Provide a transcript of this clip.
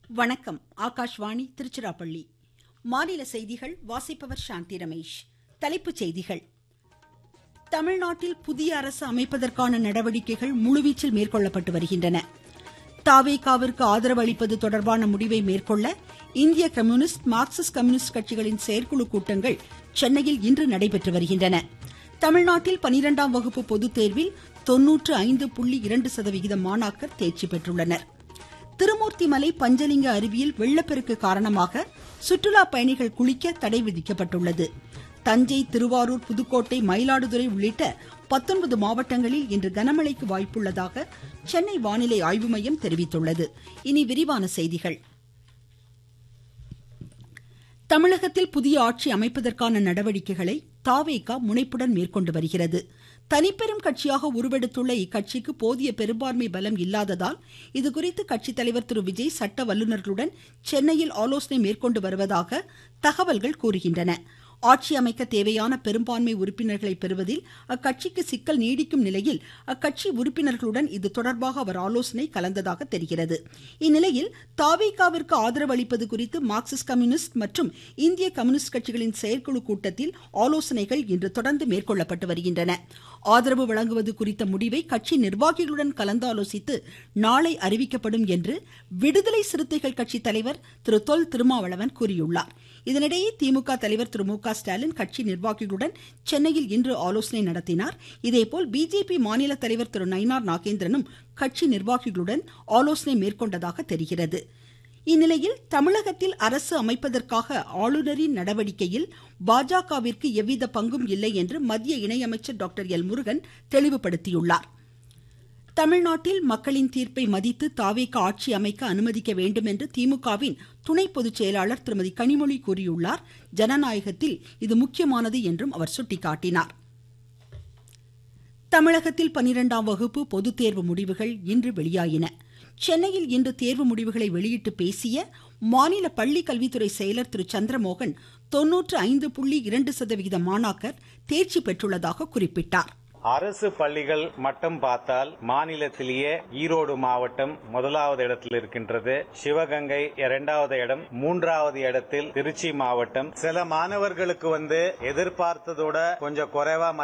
வணக்கம் ஆகாஷ்வாணி திருச்சிராப்பள்ளி மாநில செய்திகள் வாசிப்பவர் சாந்தி ரமேஷ் தலைப்புச் செய்திகள் தமிழ்நாட்டில் புதிய அரசு அமைப்பதற்கான நடவடிக்கைகள் முழுவீச்சில் மேற்கொள்ளப்பட்டு வருகின்றன தாவேகாவிற்கு ஆதரவு அளிப்பது தொடர்பான முடிவை மேற்கொள்ள இந்திய கம்யூனிஸ்ட் மார்க்சிஸ்ட் கம்யூனிஸ்ட் கட்சிகளின் செயற்குழு கூட்டங்கள் சென்னையில் இன்று நடைபெற்று வருகின்றன தமிழ்நாட்டில் பனிரெண்டாம் வகுப்பு பொதுத் தேர்வில் தொன்னூற்று ஐந்து புள்ளி இரண்டு சதவிகித மாணாக்கர் தேர்ச்சி பெற்றுள்ளனர் திருமூர்த்திமலை பஞ்சலிங்க அருவியில் வெள்ளப்பெருக்கு காரணமாக சுற்றுலா பயணிகள் குளிக்க தடை விதிக்கப்பட்டுள்ளது தஞ்சை திருவாரூர் புதுக்கோட்டை மயிலாடுதுறை உள்ளிட்ட பத்தொன்பது மாவட்டங்களில் இன்று கனமழைக்கு வாய்ப்புள்ளதாக சென்னை வானிலை ஆய்வு மையம் தெரிவித்துள்ளது இனி விரிவான செய்திகள் தமிழகத்தில் புதிய ஆட்சி அமைப்பதற்கான நடவடிக்கைகளை தாவேகா முனைப்புடன் மேற்கொண்டு வருகிறது தனிப்பெரும் கட்சியாக உருவெடுத்துள்ள இக்கட்சிக்கு போதிய பெரும்பான்மை பலம் இல்லாததால் இதுகுறித்து கட்சித் தலைவர் திரு விஜய் சட்ட வல்லுநர்களுடன் சென்னையில் ஆலோசனை மேற்கொண்டு வருவதாக தகவல்கள் கூறுகின்றன ஆட்சி அமைக்க தேவையான பெரும்பான்மை உறுப்பினர்களை பெறுவதில் அக்கட்சிக்கு சிக்கல் நீடிக்கும் நிலையில் அக்கட்சி உறுப்பினர்களுடன் இது தொடர்பாக அவர் ஆலோசனை கலந்ததாக தெரிகிறது இந்நிலையில் தாவேகாவிற்கு ஆதரவு அளிப்பது குறித்து மார்க்சிஸ்ட் கம்யூனிஸ்ட் மற்றும் இந்திய கம்யூனிஸ்ட் கட்சிகளின் செயற்குழு கூட்டத்தில் ஆலோசனைகள் இன்று தொடர்ந்து மேற்கொள்ளப்பட்டு வருகின்றன ஆதரவு வழங்குவது குறித்த முடிவை கட்சி நிர்வாகிகளுடன் கலந்தாலோசித்து நாளை அறிவிக்கப்படும் என்று விடுதலை சிறுத்தைகள் கட்சி தலைவர் திரு தொல் திருமாவளவன் கூறியுள்ளார் இதனிடையே திமுக தலைவர் திரு மு க ஸ்டாலின் கட்சி நிர்வாகிகளுடன் சென்னையில் இன்று ஆலோசனை நடத்தினார் இதேபோல் பிஜேபி மாநில தலைவர் திரு நயினார் நாகேந்திரனும் கட்சி நிர்வாகிகளுடன் ஆலோசனை மேற்கொண்டதாக தெரிகிறது இந்நிலையில் தமிழகத்தில் அரசு அமைப்பதற்காக ஆளுநரின் நடவடிக்கையில் பாஜகவிற்கு எவ்வித பங்கும் இல்லை என்று மத்திய இணையமைச்சர் டாக்டர் எல் முருகன் தெளிவுபடுத்தியுள்ளார் தமிழ்நாட்டில் மக்களின் தீர்ப்பை மதித்து தாவேக ஆட்சி அமைக்க அனுமதிக்க வேண்டும் என்று திமுகவின் துணை பொதுச் செயலாளர் திருமதி கனிமொழி கூறியுள்ளார் ஜனநாயகத்தில் இது முக்கியமானது என்றும் அவர் சுட்டிக்காட்டினார் தமிழகத்தில் பனிரெண்டாம் வகுப்பு பொதுத் தேர்வு முடிவுகள் இன்று வெளியாயின சென்னையில் இன்று தேர்வு முடிவுகளை வெளியிட்டு பேசிய மாநில பள்ளி கல்வித்துறை செயலர் திரு சந்திரமோகன் தொன்னூற்று ஐந்து புள்ளி இரண்டு சதவிகித மாணாக்கர் தேர்ச்சி பெற்றுள்ளதாக குறிப்பிட்டார் அரசு பள்ளிகள் மட்டும் பார்த்தால் மாநிலத்திலேயே ஈரோடு மாவட்டம் முதலாவது இடத்தில் இருக்கின்றது சிவகங்கை இரண்டாவது இடம் மூன்றாவது இடத்தில் திருச்சி மாவட்டம் சில மாணவர்களுக்கு வந்து எதிர்பார்த்ததோட கொஞ்சம் குறைவா